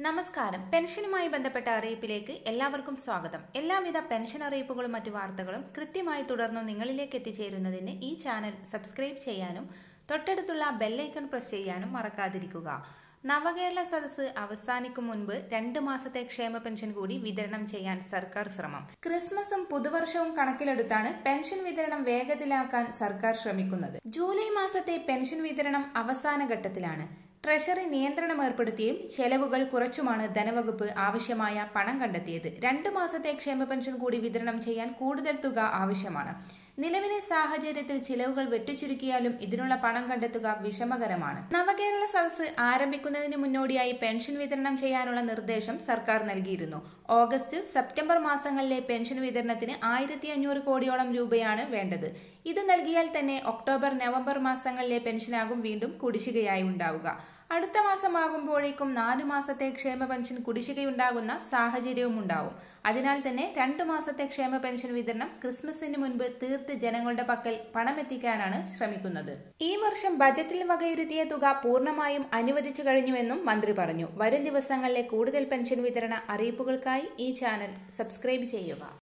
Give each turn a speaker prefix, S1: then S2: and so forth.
S1: നമസ്കാരം പെൻഷനുമായി ബന്ധപ്പെട്ട അറിയിപ്പിലേക്ക് എല്ലാവർക്കും സ്വാഗതം എല്ലാവിധ പെൻഷൻ അറിയിപ്പുകളും മറ്റു വാർത്തകളും കൃത്യമായി തുടർന്നു നിങ്ങളിലേക്ക് എത്തിച്ചേരുന്നതിന് ഈ ചാനൽ സബ്സ്ക്രൈബ് ചെയ്യാനും തൊട്ടടുത്തുള്ള ബെല്ലൈക്കൺ പ്രസ് ചെയ്യാനും മറക്കാതിരിക്കുക നവകേരള സദസ്സ് അവസാനിക്കും മുൻപ് രണ്ട് മാസത്തെ ക്ഷേമ പെൻഷൻ കൂടി വിതരണം ചെയ്യാൻ സർക്കാർ ശ്രമം ക്രിസ്മസും പുതുവർഷവും കണക്കിലെടുത്താണ് പെൻഷൻ വിതരണം വേഗത്തിലാക്കാൻ സർക്കാർ ശ്രമിക്കുന്നത് ജൂലൈ മാസത്തെ പെൻഷൻ വിതരണം അവസാന ഘട്ടത്തിലാണ് ട്രഷറി നിയന്ത്രണം ഏർപ്പെടുത്തിയും ചെലവുകൾ കുറച്ചുമാണ് ധനവകുപ്പ് ആവശ്യമായ പണം കണ്ടെത്തിയത് രണ്ടു മാസത്തെ ക്ഷേമ പെൻഷൻ കൂടി വിതരണം ചെയ്യാൻ കൂടുതൽ തുക ആവശ്യമാണ് നിലവിലെ സാഹചര്യത്തിൽ ചിലവുകൾ വെട്ടിച്ചുരുക്കിയാലും ഇതിനുള്ള പണം കണ്ടെത്തുക വിഷമകരമാണ് നവകേരള സദസ്സ് ആരംഭിക്കുന്നതിന് മുന്നോടിയായി പെൻഷൻ വിതരണം ചെയ്യാനുള്ള നിർദ്ദേശം സർക്കാർ നൽകിയിരുന്നു ഓഗസ്റ്റ് സെപ്റ്റംബർ മാസങ്ങളിലെ പെൻഷൻ വിതരണത്തിന് ആയിരത്തി അഞ്ഞൂറ് കോടിയോളം രൂപയാണ് വേണ്ടത് ഇത് നൽകിയാൽ തന്നെ ഒക്ടോബർ നവംബർ മാസങ്ങളിലെ പെൻഷനാകും വീണ്ടും കുടിശ്ശികയായി ഉണ്ടാവുക അടുത്ത മാസമാകുമ്പോഴേക്കും നാലു മാസത്തെ ക്ഷേമ പെൻഷൻ കുടിശ്ശികയുണ്ടാകുന്ന സാഹചര്യവും ഉണ്ടാവും അതിനാൽ തന്നെ രണ്ടു മാസത്തെ ക്ഷേമ പെൻഷൻ വിതരണം ക്രിസ്മസിന് മുൻപ് തീർത്ത് ജനങ്ങളുടെ പക്കൽ പണമെത്തിക്കാനാണ് ശ്രമിക്കുന്നത് ഈ വർഷം ബജറ്റിൽ വകയിരുത്തിയ തുക പൂർണ്ണമായും അനുവദിച്ചു കഴിഞ്ഞുവെന്നും മന്ത്രി പറഞ്ഞു വരും ദിവസങ്ങളിലെ കൂടുതൽ പെൻഷൻ വിതരണ അറിയിപ്പുകൾക്കായി ഈ ചാനൽ സബ്സ്ക്രൈബ് ചെയ്യുക